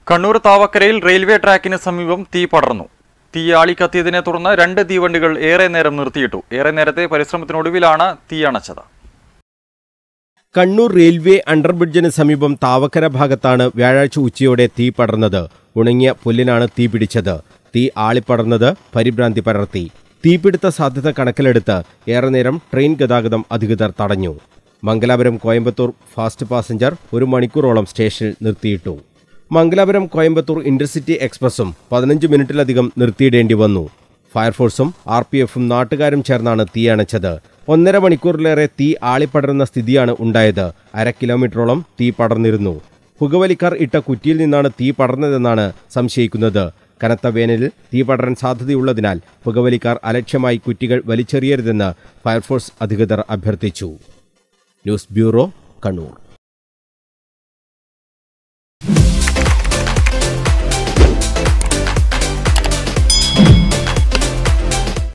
Kannur താവക്കരയിൽ railway ട്രാക്കിന് സമീപം തീ പടർന്നു തീ ആളിക്കത്തിയതിനെ തുടർന്ന് രണ്ട് തീവണ്ടികൾ ഏറെ നേരം നിർത്തിയിട്ടു ഏറെ നേരത്തെ പരിശ്രമത്തിനൊടുവിലാണ് തീ അണച്ചത് കണ്ണൂർ റെയിൽവേ അണ്ടർബ്രിഡ്ജിന് സമീപം താവക്കര ഭാഗത്താണ് വ്യാഴാഴ്ച ഉച്ചയോടെ തീ പടർന്നത് ഉണങ്ങിയ പുല്ലിനാണ് തീ പിടിച്ചത് തീ ആളിപ്പടർന്നത് പരിഭ്രാന്തി പടർത്തി തീപിടുത്ത സാധ്യത കണക്കിലെടുത്ത് ഏറെ നേരം ട്രെയിൻ ഗതാഗതം അധികൃതർ തടഞ്ഞു മംഗലാപുരം കോയമ്പത്തൂർ ഫാസ്റ്റ് പാസഞ്ചർ ഒരു മണിക്കൂറോളം സ്റ്റേഷനിൽ നിർത്തിയിട്ടു മംഗലാപുരം കോയമ്പത്തൂർ ഇന്റർസിറ്റി എക്സ്പ്രസും പതിനഞ്ച് മിനിറ്റിലധികം നിർത്തിയിടേണ്ടി വന്നു ഫയർഫോഴ്സും ആർ പി എഫും നാട്ടുകാരും ചേർന്നാണ് തീ അണച്ചത് ഒന്നര മണിക്കൂറിലേറെ തീ ആളിപ്പടരുന്ന സ്ഥിതിയാണ് ഉണ്ടായത് അര കിലോമീറ്ററോളം തീ പടർന്നിരുന്നു പുകവലിക്കാർ ഇട്ട കുറ്റിയിൽ നിന്നാണ് തീ പടർന്നതെന്നാണ് സംശയിക്കുന്നത് കനത്ത വേനലിൽ തീ പടരാൻ സാധ്യതയുള്ളതിനാൽ പുകവലിക്കാർ അലക്ഷ്യമായി കുറ്റികൾ വലിച്ചെറിയരുതെന്ന് ഫയർഫോഴ്സ് അധികൃതർ അഭ്യർത്ഥിച്ചു ന്യൂസ് ബ്യൂറോ കണ്ണൂർ